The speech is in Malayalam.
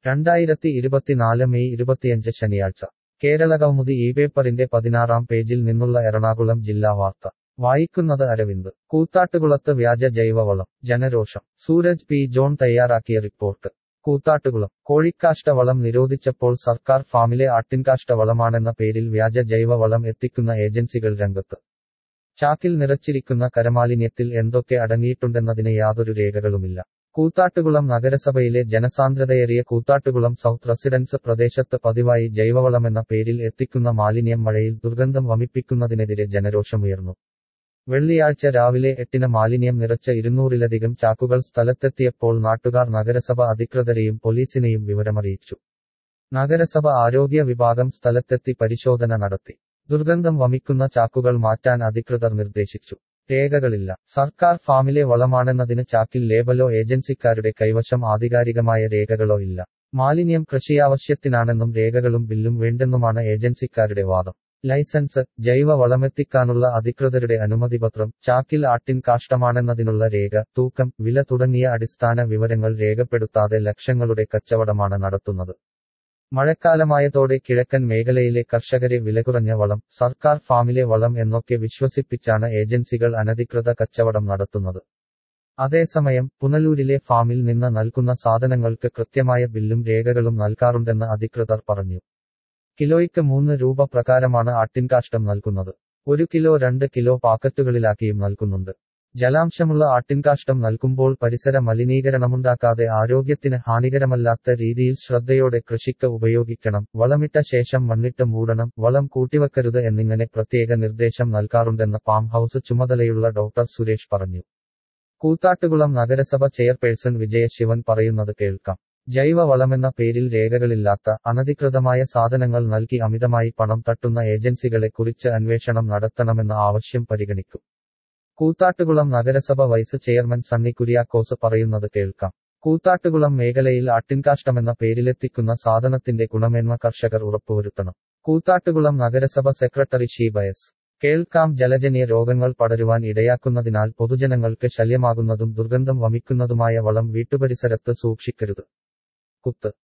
രണ്ടായിരത്തി ഇരുപത്തിനാല് മെയ് ഇരുപത്തിയഞ്ച് ശനിയാഴ്ച കേരളകൗമുദി ഈ പേപ്പറിന്റെ പതിനാറാം പേജിൽ നിന്നുള്ള എറണാകുളം ജില്ലാ വാർത്ത വായിക്കുന്നത് അരവിന്ദ് കൂത്താട്ടുകുളത്ത് വ്യാജ ജൈവവളം ജനരോഷം സൂരജ് പി ജോൺ തയ്യാറാക്കിയ റിപ്പോർട്ട് കൂത്താട്ടുകുളം കോഴിക്കാഷ്ട വളം നിരോധിച്ചപ്പോൾ സർക്കാർ ഫാമിലെ ആട്ടിൻകാഷ്ട വളമാണെന്ന പേരിൽ വ്യാജ ജൈവവളം എത്തിക്കുന്ന ഏജൻസികൾ രംഗത്ത് ചാക്കിൽ നിറച്ചിരിക്കുന്ന കരമാലിന്യത്തിൽ എന്തൊക്കെ അടങ്ങിയിട്ടുണ്ടെന്നതിന് യാതൊരു രേഖകളുമില്ല കൂത്താട്ടുകുളം നഗരസഭയിലെ ജനസാന്ദ്രതയേറിയ കൂത്താട്ടുകുളം സൗത്ത് റെസിഡൻസ് പ്രദേശത്ത് പതിവായി ജൈവവളമെന്ന പേരിൽ എത്തിക്കുന്ന മാലിന്യം മഴയിൽ ദുർഗന്ധം വമിപ്പിക്കുന്നതിനെതിരെ ജനരോഷമുയർന്നു വെള്ളിയാഴ്ച രാവിലെ എട്ടിന് മാലിന്യം നിറച്ച ഇരുന്നൂറിലധികം ചാക്കുകൾ സ്ഥലത്തെത്തിയപ്പോൾ നാട്ടുകാർ നഗരസഭ അധികൃതരെയും പോലീസിനെയും വിവരമറിയിച്ചു നഗരസഭ ആരോഗ്യ വിഭാഗം സ്ഥലത്തെത്തി പരിശോധന നടത്തി ദുർഗന്ധം വമിക്കുന്ന ചാക്കുകൾ മാറ്റാൻ അധികൃതർ നിർദ്ദേശിച്ചു രേഖകളില്ല സർക്കാർ ഫാമിലെ വളമാണെന്നതിന് ചാക്കിൽ ലേബലോ ഏജൻസിക്കാരുടെ കൈവശം ആധികാരികമായ രേഖകളോ ഇല്ല മാലിന്യം കൃഷിയാവശ്യത്തിനാണെന്നും രേഖകളും ബില്ലും വേണ്ടെന്നുമാണ് ഏജൻസിക്കാരുടെ വാദം ലൈസൻസ് ജൈവ വളമെത്തിക്കാനുള്ള അധികൃതരുടെ അനുമതിപത്രം ചാക്കിൽ ആട്ടിൻ കാഷ്ടമാണെന്നതിനുള്ള രേഖ തൂക്കം വില തുടങ്ങിയ അടിസ്ഥാന വിവരങ്ങൾ രേഖപ്പെടുത്താതെ ലക്ഷങ്ങളുടെ കച്ചവടമാണ് നടത്തുന്നത് മഴക്കാലമായതോടെ കിഴക്കൻ മേഖലയിലെ കർഷകരെ വിലകുറഞ്ഞ വളം സർക്കാർ ഫാമിലെ വളം എന്നൊക്കെ വിശ്വസിപ്പിച്ചാണ് ഏജൻസികൾ അനധികൃത കച്ചവടം നടത്തുന്നത് അതേസമയം പുനലൂരിലെ ഫാമിൽ നിന്ന് നൽകുന്ന സാധനങ്ങൾക്ക് കൃത്യമായ ബില്ലും രേഖകളും നൽകാറുണ്ടെന്ന് അധികൃതർ പറഞ്ഞു കിലോയ്ക്ക് മൂന്ന് രൂപ പ്രകാരമാണ് ആട്ടിൻകാഷ്ടം നൽകുന്നത് ഒരു കിലോ രണ്ട് കിലോ പാക്കറ്റുകളിലാക്കിയും നൽകുന്നുണ്ട് ജലാംശമുള്ള ആട്ടിൻകാഷ്ടം നൽകുമ്പോൾ പരിസര മലിനീകരണമുണ്ടാക്കാതെ ആരോഗ്യത്തിന് ഹാനികരമല്ലാത്ത രീതിയിൽ ശ്രദ്ധയോടെ കൃഷിക്ക് ഉപയോഗിക്കണം വളമിട്ട ശേഷം മണ്ണിട്ട് മൂടണം വളം കൂട്ടിവെക്കരുത് എന്നിങ്ങനെ പ്രത്യേക നിർദ്ദേശം നൽകാറുണ്ടെന്ന് ഫാം ഹൌസ് ചുമതലയുള്ള ഡോക്ടർ സുരേഷ് പറഞ്ഞു കൂത്താട്ടുകുളം നഗരസഭ ചെയർപേഴ്സൺ വിജയശിവൻ പറയുന്നത് കേൾക്കാം ജൈവ വളമെന്ന പേരിൽ രേഖകളില്ലാത്ത അനധികൃതമായ സാധനങ്ങൾ നൽകി അമിതമായി പണം തട്ടുന്ന ഏജൻസികളെ കുറിച്ച് അന്വേഷണം നടത്തണമെന്ന ആവശ്യം പരിഗണിക്കും കൂത്താട്ടുകുളം നഗരസഭ വൈസ് ചെയർമാൻ സണ്ണി കുര്യാക്കോസ് പറയുന്നത് കേൾക്കാം കൂത്താട്ടുകുളം മേഖലയിൽ ആട്ടിൻകാഷ്ടമെന്ന പേരിലെത്തിക്കുന്ന സാധനത്തിന്റെ ഗുണമേന്മ കർഷകർ ഉറപ്പുവരുത്തണം കൂത്താട്ടുകുളം നഗരസഭ സെക്രട്ടറി ഷീബയസ് കേൾക്കാം ജലജന്യ രോഗങ്ങൾ പടരുവാൻ ഇടയാക്കുന്നതിനാൽ പൊതുജനങ്ങൾക്ക് ശല്യമാകുന്നതും ദുർഗന്ധം വമിക്കുന്നതുമായ വളം വീട്ടുപരിസരത്ത് സൂക്ഷിക്കരുത് കുത്ത്